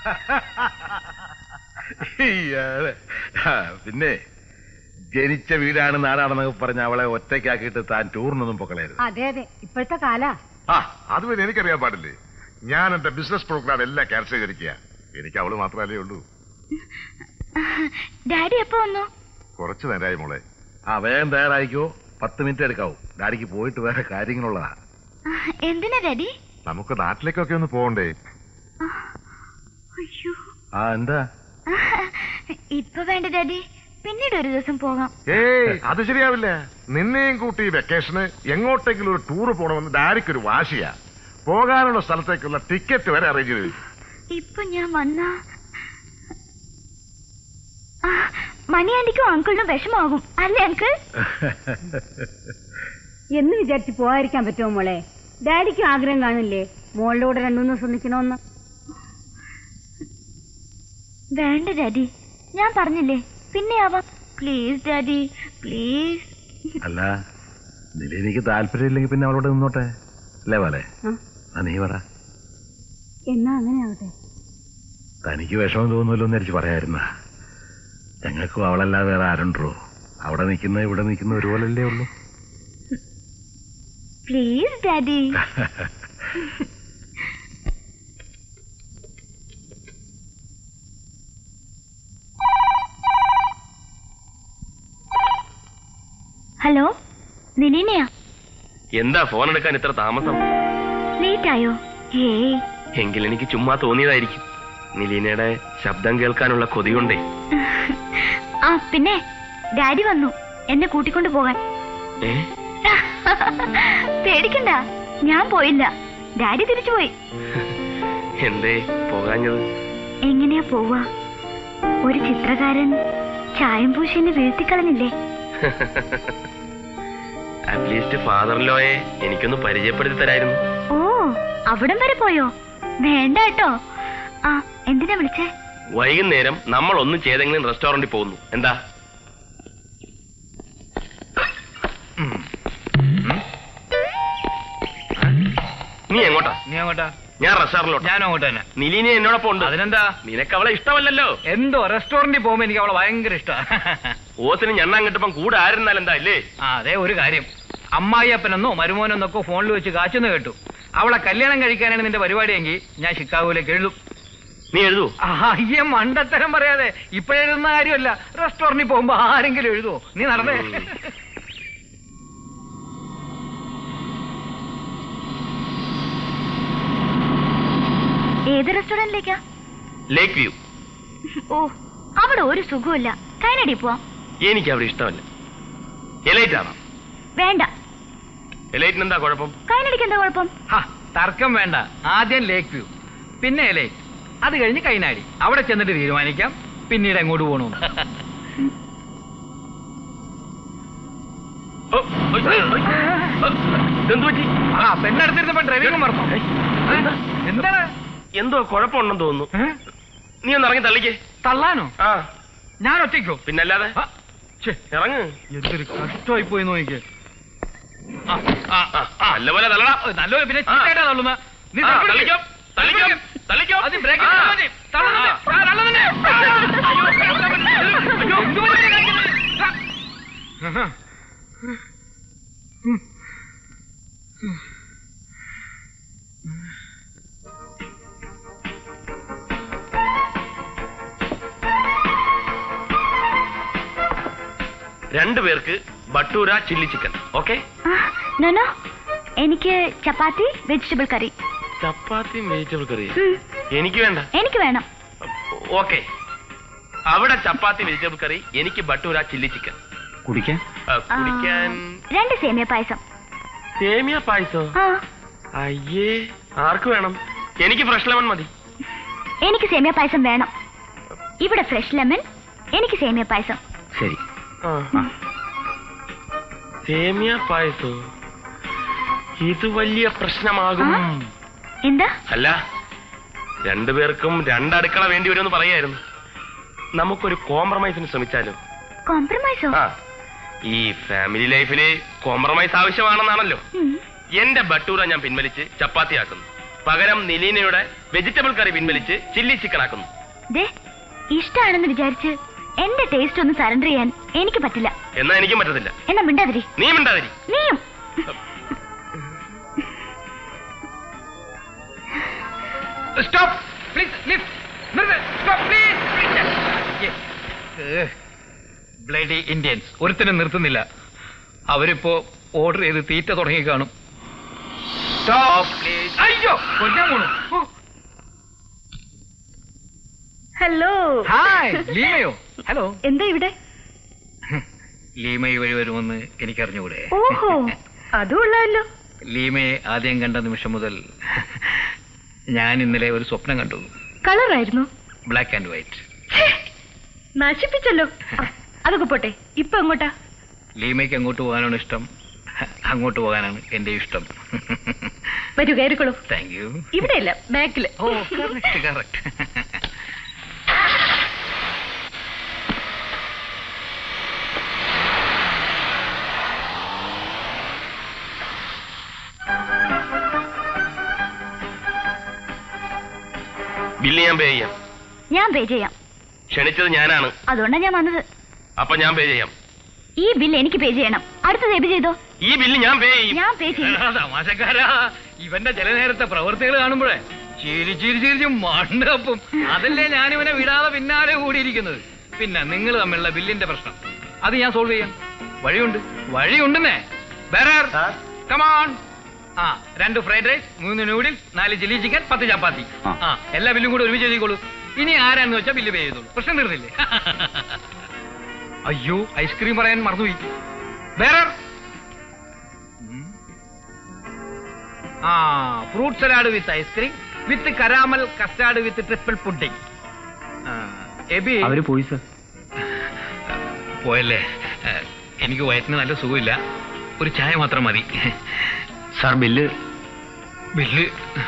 ഇയാള്. ആ, പിന്നെ ജനിച്ച വീടാണ് നാടാണെന്നൊക്കെ പറഞ്ഞ അവളെ ഒറ്റയ്ക്കാക്കിയിട്ട് താൻ ടൂറിനൊന്നും പൊക്കളയരുത് അതെ അതെ ഇപ്പോഴത്തെ കാലാ ആ അത് പിന്നെ എനിക്കറിയാൻ പാടില്ലേ ഞാൻ എന്റെ ബിസിനസ് പ്രോഗ്രാം എല്ലാം ക്യാൻസൽ ചെയ്തിരിക്കുക എനിക്ക് അവള് മാത്രമല്ലേ ഉള്ളൂ ഡാഡി എപ്പോ വന്നു കുറച്ചു നേരമായി മോളെ ആ വേഗം തയ്യാറായിക്കോ പത്ത് മിനിറ്റ് എടുക്കാവൂ ഡാഡിക്ക് പോയിട്ട് വേറെ കാര്യങ്ങളുള്ളതാ ആ, എന്തിനാ ഡാഡി നമുക്ക് നാട്ടിലേക്കൊക്കെ ഒന്ന് പോകണ്ടേ അയ്യോ ആ എന്താ ആ, ഇപ്പൊ വേണ്ട ഡാഡി പിന്നീട് ഒരു ദിവസം പോകാം ഏയ് അത് ശരിയാവില്ല നിന്നെയും കൂട്ടി ഈ വെക്കേഷന് എങ്ങോട്ടെങ്കിലും ഒരു ടൂർ പോകണമെന്ന് ഡാഡിക്ക് ഒരു വാശിയാ പോകാനുള്ള സ്ഥലത്തേക്കുള്ള ടിക്കറ്റ് വരെ അറേഞ്ച് ചെയ്തു ഇപ്പൊ ഞാൻ വന്ന മണിയാണ്ടിക്കും അങ്കിളിനും വിഷമാകും അല്ലേ അങ്കിൾ എന്ന് വിചാരിച്ച് പോകാതിരിക്കാൻ പറ്റുമോ മോളെ ഡാഡിക്കും ആഗ്രഹം കാണില്ലേ മോളുടെ കൂടെ രണ്ടു മൂന്ന് ദിവസം നിൽക്കണമെന്ന് വേണ്ട ഡാഡി ഞാൻ പറഞ്ഞില്ലേ പിന്നെ ആവാം പ്ലീസ് ഡാഡി പ്ലീസ് അല്ല നിലയിലേക്ക് താല്പര്യമില്ലെങ്കിൽ പിന്നെ അവളോട് നിന്നോട്ടെ അല്ലേ പോലെ ആ, ആ നീ പറ എന്നാ അങ്ങനെ ആവട്ടെ തനിക്ക് വിഷമം തോന്നുമല്ലോ എന്ന് വിചാരിച്ച് പറയായിരുന്ന ഞങ്ങൾക്കും അവളല്ലാതെ വേറെ ആരുണ്ടോ അവിടെ നിൽക്കുന്ന ഇവിടെ നിൽക്കുന്ന ഒരുപോലല്ലേ ഉള്ളൂ പ്ലീസ് ഡാഡി ഹലോ നിലീനയാ എന്താ ഫോൺ എടുക്കാൻ ഇത്ര താമസം ലേറ്റ് ആയോ ഏയ് എങ്കിൽ എനിക്ക് ചുമ്മാ തോന്നിയതായിരിക്കും നിലീനയുടെ ശബ്ദം കേൾക്കാനുള്ള കൊതിയുണ്ടേ ആ പിന്നെ ഡാഡി വന്നു എന്നെ കൂട്ടിക്കൊണ്ട് പോകാൻ ഏ പേടിക്കണ്ട ഞാൻ പോയില്ല ഡാഡി തിരിച്ചു പോയി എന്തേ പോകാഞ്ഞത് എങ്ങനെയാ പോവാ ഒരു ചിത്രകാരൻ ചായം പൂശി എന്നെ വീഴ്ത്തിക്കളഞ്ഞില്ലേ അറ്റ്ലീസ്റ്റ് ഫാദർ ലോയെ എനിക്കൊന്ന് പരിചയപ്പെടുത്തി തരായിരുന്നു ഓ അവിടം വരെ പോയോ വേണ്ട കേട്ടോ ആ എന്തിനാ വിളിച്ചേ വൈകുന്നേരം നമ്മൾ ഒന്നും ചെയ്തെങ്കിലും റെസ്റ്റോറന്റിൽ പോകുന്നു എന്താ നീ എങ്ങോട്ടാ നീ അങ്ങോട്ടാ ഞാൻ റെസ്റ്റോറന്റിലോട്ട് ഞാനും അങ്ങോട്ട് തന്നെ നിലീന എന്നോടൊപ്പം ഉണ്ട് അതിനെന്താ നിനക്ക് അവളെ ഇഷ്ടമല്ലല്ലോ എന്തോ റെസ്റ്റോറന്റിൽ പോകുമ്പോ എനിക്ക് അവളെ ഭയങ്കര ഇഷ്ടമാണ് ഓത്തിന് ഞണ്ണാൻ കിട്ടുമ്പം കൂടെ ആയിരുന്നാൽ എന്താ അല്ലേ ആ അതെ ഒരു കാര്യം അമ്മായി അപ്പനെന്നോ മരുമോനെന്നൊക്കെ ഫോണിൽ വെച്ച് കാച്ചെന്ന് കേട്ടു അവളെ കല്യാണം കഴിക്കാനാണ് നിന്റെ പരിപാടിയെങ്കിൽ ഞാൻ ഷിക്കാഗോയിലേക്ക് എഴുതും നീ എഴുതൂ അയ്യ മണ്ടത്തരം പറയാതെ ഇപ്പോഴെഴുതുന്ന കാര്യമല്ല റെസ്റ്റോറന്റിൽ പോകുമ്പോ ആരെങ്കിലും എഴുതുമോ നീ നടന്നേ ഏത് റെസ്റ്റോറന്റിലേക്കാ ലേക്ക് വ്യൂ ഓ അവിടെ ഒരു സുഖമില്ല കൈനടി പോവാം എനിക്ക് അവിടെ ഇഷ്ടമല്ല എലൈറ്റ് ആണോ വേണ്ട എലൈറ്റിന് എന്താ കുഴപ്പം കൈനടിക്ക് എന്താ കുഴപ്പം ഹാ, തർക്കം വേണ്ട ആദ്യം ലേക്ക് വ്യൂ പിന്നെ എലേ അത് കഴിഞ്ഞ് കൈനാടി അവിടെ ചെന്നിട്ട് തീരുമാനിക്കാം പിന്നീട് എങ്ങോട്ട് പോകണമെന്ന് ഓ, ഓയ്, ഓയ്, ഓയ്. ഓ, ഇതെന്ത് പറ്റി ആ പെണ്ണെടുത്തിരുന്നപ്പോ ഡ്രൈവിംഗ് മറന്നോ എന്താ? എന്താണ് എന്തോ കുഴപ്പമുണ്ടെന്ന് തോന്നുന്നു ഏ? നീ ഒന്ന് ഇറങ്ങി തള്ളിക്കേ തള്ളാനോ ആ ഞാൻ ഒറ്റയ്ക്കോ പിന്നല്ലാതെ ആ, ഛെ, ഇറങ്ങ് എന്തൊരു കഷ്ടമായി പോയി നോക്കിക്ക് ആ, ആ, ആ, നല്ലപോലെ തള്ളടാ ഓ, നല്ലപോലെ പിന്നെ ആ. ചീത്തയായിട്ടാ തള്ളുന്നെ. നീ ആ, തള്ളു തള്ളിക്കോ, തള്ളിക്കോ, പിടിക്ക്. തള്ളിക്കോ. ആദ്യം ബ്രേക്ക് ആ. ഇട്ടാ മതി. തള്ളുന്നുണ്ട്. ആ. ആ, തള്ളുന്നുണ്ട്. അയ്യോ, അയ്യോ, എന്തുവാ നീ കാണിക്കുന്നത്? ആ. രണ്ടു പേർക്ക് ബട്ടൂര ചില്ലി ചിക്കൻ ഓക്കെ ആ, നോനോ എനിക്ക് ചപ്പാത്തി വെജിറ്റബിൾ കറി ചപ്പാത്തി വെജിറ്റബിൾ കറി ഉം, എനിക്ക് വേണ്ട എനിക്ക് വേണം ഓക്കെ അവിടെ ചപ്പാത്തി വെജിറ്റബിൾ കറി എനിക്ക് ബട്ടൂര ചില്ലി ചിക്കൻ കുടിക്കാൻ ആ, കുടിക്കാൻ ആ, രണ്ട് സേമിയ പായസം സേമിയ പായസോ ആ അയ്യേ ആർക്ക് വേണം എനിക്ക് ഫ്രഷ് ലെമൺ മതി എനിക്ക് സേമിയ പായസം വേണം ഇവിടെ ഫ്രഷ് ലെമൺ എനിക്ക് സേമിയ പായസം ശരി ആ. സേമിയ പായസോ ഇത് വലിയ പ്രശ്നമാകും ആ? എന്താ അല്ല രണ്ടുപേർക്കും രണ്ടടുക്കള വേണ്ടി വരുമെന്ന് പറയായിരുന്നു നമുക്കൊരു കോംപ്രമൈസിന് ശ്രമിച്ചാലോ കോംപ്രമൈസോ ആ ഈ ഫാമിലി ലൈഫില് കോംപ്രമൈസ് ആവശ്യമാണെന്നാണല്ലോ ഉം. എന്റെ ബട്ടൂര ഞാൻ പിൻവലിച്ച് ചപ്പാത്തി ആക്കുന്നു പകരം നിലീനയുടെ വെജിറ്റബിൾ കറി പിൻവലിച്ച് ചില്ലി ചിക്കൻ ആക്കുന്നു ദേ ഇഷ്ടാണെന്ന് വിചാരിച്ച് എന്റെ ടേസ്റ്റ് ഒന്ന് സറണ്ടർ ചെയ്യാൻ എനിക്ക് പറ്റില്ല എന്നാ എനിക്കും പറ്റത്തില്ല എന്നാ മിണ്ടാതിരി നീ മിണ്ടാതിരി നീയും stop please lift stop please bloody Indians ഒരുത്തനും നിർത്തുന്നില്ല അവരിപ്പോ ഓർഡർ ചെയ്ത് തീറ്റ തുടങ്ങി കാണും സ്റ്റോപ്പ് പ്ലീസ് അയ്യോ കൊല്ലാൻ പോണു ഓ. ഹലോ ഹായ് ലീമയോ ഹലോ എന്താ ഇവിടെ ലീമ ഈ വഴി വരുമെന്ന് എനിക്കറിഞ്ഞുകൂടെ ഓഹോ അതുകൊള്ളാമല്ലോ ലീമയെ ആദ്യം കണ്ട നിമിഷം മുതൽ ഞാൻ ഇന്നലെ ഒരു സ്വപ്നം കണ്ടു കളറായിരുന്നു ബ്ലാക്ക് ആൻഡ് വൈറ്റ് നശിപ്പിച്ചല്ലോ ആ, അതൊക്കെ പോട്ടെ ഇപ്പൊ എങ്ങോട്ടാ ലീമയ്ക്ക് അങ്ങോട്ട് പോകാനാണ് ഇഷ്ടം അങ്ങോട്ട് പോകാനാണ് എന്റെ ഇഷ്ടം വരൂ കയറിക്കോളൂ താങ്ക് യു ഇവിടെയല്ല ബാക്കില് ഓ കറക്റ്റ് കറക്റ്റ് ബില്ല് ഞാൻ പേ ചെയ്യാം ഞാൻ പേ ചെയ്യാം ക്ഷണിച്ചത് ഞാനാണ് അതുകൊണ്ടാണ് ഞാൻ വന്നത് അപ്പൊ ഞാൻ പേ ചെയ്യാം ഈ ബില്ല് എനിക്ക് പേ ചെയ്യണം അടുത്ത പേ ചെയ്തോ ഈ ബില്ല് ഞാൻ പേ ചെയ്യും ഞാൻ പേ ചെയ്യും എടാ, തമാശക്കാരാ ഇവന്റെ ചില നേരത്തെ പ്രവൃത്തികൾ കാണുമ്പോഴേ ചിരി ചിരി ചിരിച്ച് മണ്ടപ്പം അതല്ലേ ഞാനിവനെ വിടാതെ പിന്നാലെ കൂടിയിരിക്കുന്നത് പിന്നെ നിങ്ങൾ തമ്മിലുള്ള ബില്ലിന്റെ പ്രശ്നം അത് ഞാൻ സോൾവ് ചെയ്യാം വഴിയുണ്ട് വഴിയുണ്ടെന്നേ ബെറർ കമാൺ ആ രണ്ട് ഫ്രൈഡ് റൈസ് മൂന്ന് നൂഡിൽസ് നാല് ചില്ലി ചിക്കൻ പത്ത് ചപ്പാത്തി ആ എല്ലാ ബില്ലും കൂടെ ഒരുമിച്ച് എഴുതിക്കോളൂ ഇനി ആരാന്ന് വെച്ചാൽ ബില്ല് പേ ചെയ്തോളൂ പ്രശ്നം തീർന്നില്ലേ അയ്യോ ഐസ്ക്രീം പറയാൻ മറന്നുപോയി ബെറർ ആ fruit salad with ice cream with caramel custard with triple pudding Eby അവര് പോയി സർ പോയല്ലേ ആ, എനിക്ക് വയറ്റിന് നല്ല സുഖമില്ല ഒരു ചായ മാത്രം മതി സാർ ബില്ല് ബില്ല്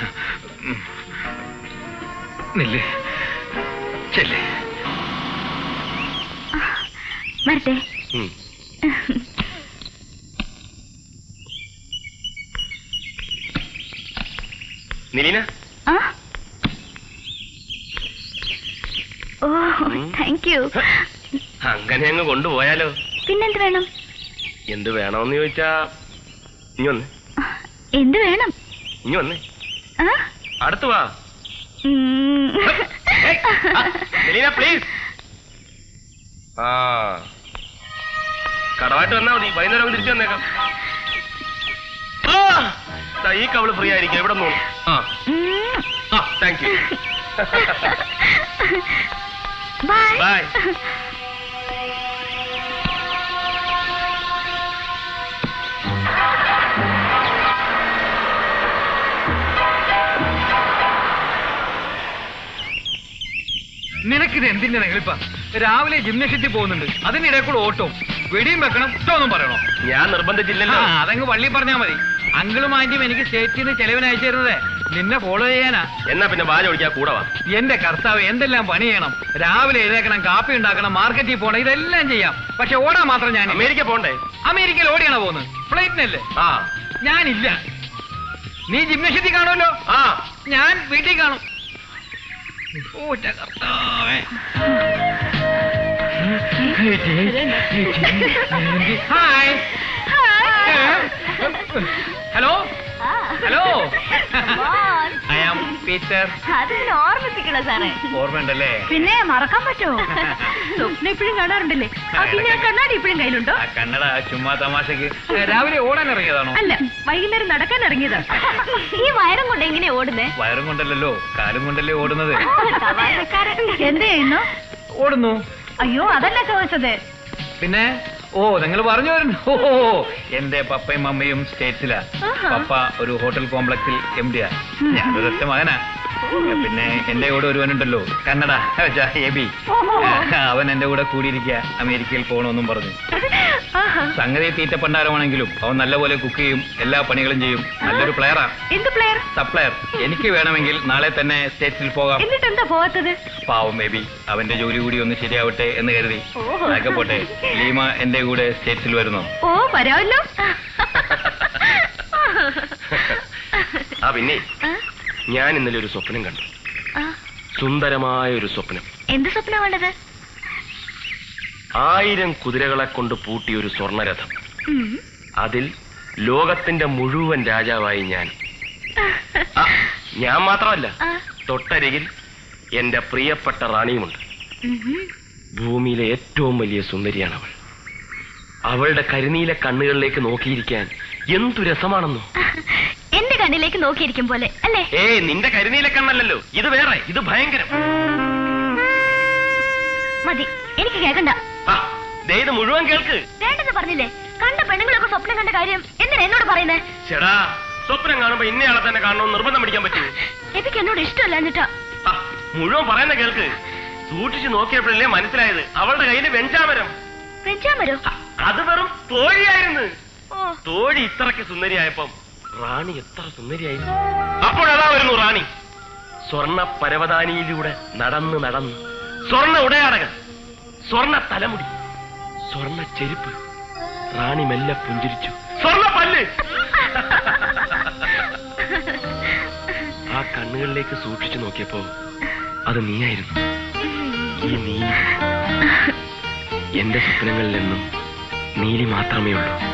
നെല്ല് ചെല്ലേ വരട്ടെ ഉം. നിലീന ആ ഓ താങ്ക് യു അങ്ങനെ അങ്ങ് കൊണ്ടുപോയാലോ പിന്നെന്ത് വേണം എന്ത് വേണമെന്ന് ചോദിച്ചാ ഇനി വന്ന് എന്ത് വേണം ഇനി വന്നേ ആ അടുത്ത് വാ ഉം. ഏയ്, ആ, നിലീന പ്ലീസ് ആ കടവായിട്ട് വന്നാ മതി വൈകുന്നേരം അങ്ങ് തിരിച്ചു വന്നേക്കാം ആ, ദാ ഈ കവള് ഫ്രീ ആയിരിക്കും എവിടെ നിന്ന് ആ ഉം. ആ താങ്ക് യു ബൈ ബൈ നിനക്കിത് എന്തിന്റെ നെളിപ്പ രാവിലെ ജിംനഷ്യത്തിൽ പോകുന്നുണ്ട് അതിനിടെ കൂടെ ഓട്ടോ വെടിയും വെക്കണം ഇഷ്ടമൊന്നും പറയണോ ഞാൻ ആ, നിർബന്ധിച്ചില്ലല്ലോ അതങ്ങ് പള്ളി പറഞ്ഞാ മതി അങ്കിളും ആന്റിയും എനിക്ക് സ്റ്റേറ്റിൽ നിന്ന് ചെലവിന് അയച്ചു തരുന്നത് നിന്നെ ഫോളോ ചെയ്യാനാ എന്നാ പിന്നെ ബാജ ഒഴിക്കാൻ കൂടെ വാ എന്റെ കർത്താവ് എന്തെല്ലാം പണി ചെയ്യണം രാവിലെ എഴുതേക്കണം കാപ്പി ഉണ്ടാക്കണം മാർക്കറ്റിൽ പോകണം ഇതെല്ലാം ചെയ്യാം പക്ഷെ ഓടാൻ മാത്രം ഞാൻ അമേരിക്ക പോണ്ടേ അമേരിക്കയിൽ ഓടിയാണോ പോകുന്നത് ഫ്ലൈറ്റിനല്ലേ ആ ഞാനില്ല നീ ജിംനഷ്യത്തിൽ കാണുമല്ലോ ആ ഞാൻ വീട്ടിൽ കാണും ഓ, ന്റെ കർത്താവേ. Hi hello hello Boss. I am Peter അതിന് ഓർമ്മിപ്പിക്കണോ സാറേ ഓർമ്മയുണ്ടല്ലേ പിന്നെ മറക്കാൻ പറ്റുമോ സ്വപ്നം ഇപ്പോഴും കാണാറുണ്ടല്ലേ ആ പിന്നെ ആ കണ്ണാടി ഇപ്പോഴും കയ്യിലുണ്ടോ ആ കന്നഡ ചുമ്മാ തമാശക്ക് രാവിലെ ഓടാൻ ഇറങ്ങിയതാണോ അല്ല വൈകുന്നേരം നടക്കാൻ ഇറങ്ങിയതാ ഈ വയറും കൊണ്ട് എങ്ങനെയാ ഓടുന്നേ വയറും കൊണ്ടല്ലല്ലോ കാലും കൊണ്ടല്ലേ ഓടുന്നത് എന്ത് ചെയ്യുന്നു ഓടുന്നു അയ്യോ അതല്ല ചോദിച്ചത് പിന്നെ ഓ നിങ്ങൾ പറഞ്ഞു വരുന്നു ഓ എന്റെ പപ്പയും അമ്മയും സ്റ്റേറ്റ്സിലാ പപ്പ ഒരു ഹോട്ടൽ കോംപ്ലക്സിൽ എം ഡിയാ ഞാനൊരൊറ്റ മകനാ പിന്നെ എന്റെ കൂടെ ഒരുവനുണ്ടല്ലോ കന്നഡ എബി അവൻ എന്റെ കൂടെ കൂടിയിരിക്കുക അമേരിക്കയിൽ പോകണമെന്നും പറഞ്ഞു സംഗതി തീറ്റപ്പണ്ടാരമാണെങ്കിലും അവൻ നല്ലപോലെ കുക്ക് ചെയ്യും എല്ലാ പണികളും ചെയ്യും നല്ലൊരു പ്ലെയറാ എന്ത് പ്ലെയർ സപ്ലയർ എനിക്ക് വേണമെങ്കിൽ നാളെ തന്നെ സ്റ്റേറ്റ്സിൽ പോകാം എന്നിട്ട് എന്താ പോവാത്തത് പാവം ബേബി അവന്റെ ജോലി കൂടി ഒന്ന് ശരിയാവട്ടെ എന്ന് കരുതി അതൊക്കെ പോട്ടെ ലീമ എന്റെ കൂടെ സ്റ്റേറ്റ്സിൽ വരുന്നു ഓ വരാമല്ലോ ആ പിന്നെ ഞാൻ ഇന്നലെ ഒരു സ്വപ്നം കണ്ടു സുന്ദരമായ ഒരു സ്വപ്നം എന്ത് സ്വപ്ന വേണ്ടത് ആയിരം കുതിരകളെ കൊണ്ട് പൂട്ടിയ ഒരു സ്വർണരഥം ഉം. അതിൽ ലോകത്തിന്റെ മുഴുവൻ രാജാവായി ഞാൻ ആ, ഞാൻ മാത്രമല്ല ആ. തൊട്ടരികിൽ എന്റെ പ്രിയപ്പെട്ട റാണിയുമുണ്ട് ഉം. ഭൂമിയിലെ ഏറ്റവും വലിയ സുന്ദരിയാണ് അവൾ അവളുടെ കരിനീല കണ്ണുകളിലേക്ക് നോക്കിയിരിക്കാൻ എന്തു രസമാണെന്നോ എന്റെ കണ്ണിലേക്ക് നോക്കിയിരിക്കും പോലെ അല്ലേ ഏ നിന്റെ കരിനീല കണ്ണല്ലല്ലോ ഇത് വേറെ ഇത് ഭയങ്കരം മതി എനിക്ക് കേൾക്കണ്ട ആ, ദേ ഇത് മുഴുവൻ കേൾക്ക് വേണ്ടെന്ന് പറഞ്ഞില്ലേ കണ്ട പെണ്ണുങ്ങളൊക്കെ സ്വപ്നം കണ്ട കാര്യം എന്തിനാ എന്നോട് പറയുന്നേ ചേടാ സ്വപ്നം കാണുമ്പോ ഇന്നയാളെ തന്നെ കാണണമെന്ന് നിർബന്ധം പിടിക്കാൻ പറ്റൂ എനിക്ക് എന്നോട് ഇഷ്ടമല്ല എന്നിട്ടാ ആ, മുഴുവൻ പറയുന്ന കേൾക്ക് സൂക്ഷിച്ചു നോക്കിയപ്പോഴല്ലേ മനസ്സിലായത് അവളുടെ കയ്യില് വെഞ്ചാമരം വെഞ്ചാമരോ ആ, അത് വെറും തോഴിയായിരുന്നു ഓ തോഴി ഇത്രയ്ക്ക് സുന്ദരിയായപ്പം റാണി എത്ര സുന്ദരിയായിരുന്നു അപ്പോഴതാ വരുന്നു റാണി സ്വർണ പരവതാനിയിലൂടെ നടന്ന് നടന്ന് സ്വർണ ഉടയാടകൾ സ്വർണ തലമുടി സ്വർണ ചെരുപ്പ് റാണി മെല്ലെ പുഞ്ചിരിച്ചു സ്വർണ പല്ല് ആ കണ്ണുകളിലേക്ക് സൂക്ഷിച്ചു നോക്കിയപ്പോ അത് നീയായിരുന്നു ഈ നീലി എന്റെ സ്വപ്നങ്ങളിലെന്നും നീലി മാത്രമേ ഉള്ളൂ